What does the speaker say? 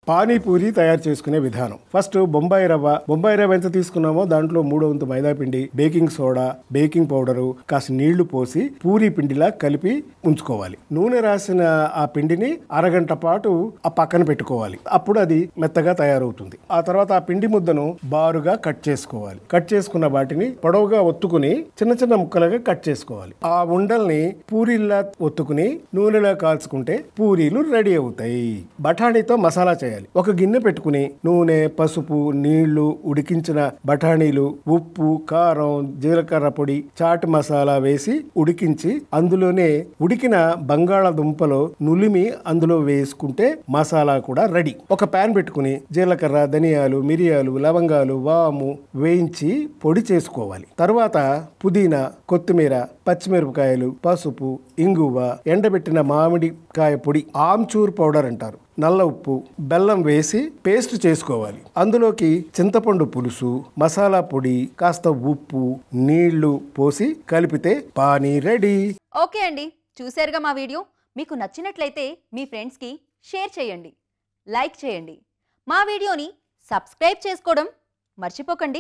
పానీపూరి తయారు చేసుకునే విధానం ఫస్ట్ బొంబాయి రవ్వ బొంబాయి రవ్వ ఎంత తీసుకున్నామో దాంట్లో మూడో వంతు మైదా పిండి బేకింగ్ సోడా బేకింగ్ పౌడరు కాస్త నీళ్లు పోసి పూరి పిండిలా కలిపి ఉంచుకోవాలి నూనె రాసిన ఆ పిండిని అరగంట పాటు ఆ పక్కన పెట్టుకోవాలి అప్పుడు అది మెత్తగా తయారవుతుంది ఆ తర్వాత ఆ పిండి ముద్దను బారుగా కట్ చేసుకోవాలి కట్ చేసుకున్న వాటిని పొడవుగా ఒత్తుకుని చిన్న చిన్న ముక్కలుగా కట్ చేసుకోవాలి ఆ ఉండల్ని పూరీల్లా ఒత్తుకుని నూనెలో కాల్చుకుంటే పూరీలు రెడీ అవుతాయి బఠానీతో మసాలా చేయాలి ఒక గిన్నె పెట్టుకుని నూనె పసుపు నీళ్లు ఉడికించిన బఠానీలు ఉప్పు కారం జీలకర్ర పొడి చాట్ మసాలా వేసి ఉడికించి అందులోనే ఉడికిన బంగాళాదుంపలో నులిమి అందులో వేసుకుంటే మసాలా కూడా రెడీ ఒక ప్యాన్ పెట్టుకుని జీలకర్ర ధనియాలు మిరియాలు లవంగాలు వాము వేయించి పొడి చేసుకోవాలి తర్వాత పుదీనా కొత్తిమీర పచ్చిమిరపకాయలు పసుపు ఇంగువ ఎండబెట్టిన మామిడికాయ పొడి ఆమ్చూర్ పౌడర్ అంటారు నల్ల ఉప్పు బెల్లం వేసి పేస్ట్ చేసుకోవాలి అందులోకి చింతపండు పులుసు మసాలా పొడి కాస్త ఉప్పు నీళ్లు పోసి కలిపితే పానీ రెడీ ఓకే అండి చూశారుగా మా వీడియో మీకు నచ్చినట్లయితే మీ ఫ్రెండ్స్కి షేర్ చేయండి లైక్ చేయండి మా వీడియోని సబ్స్క్రైబ్ చేసుకోవడం మర్చిపోకండి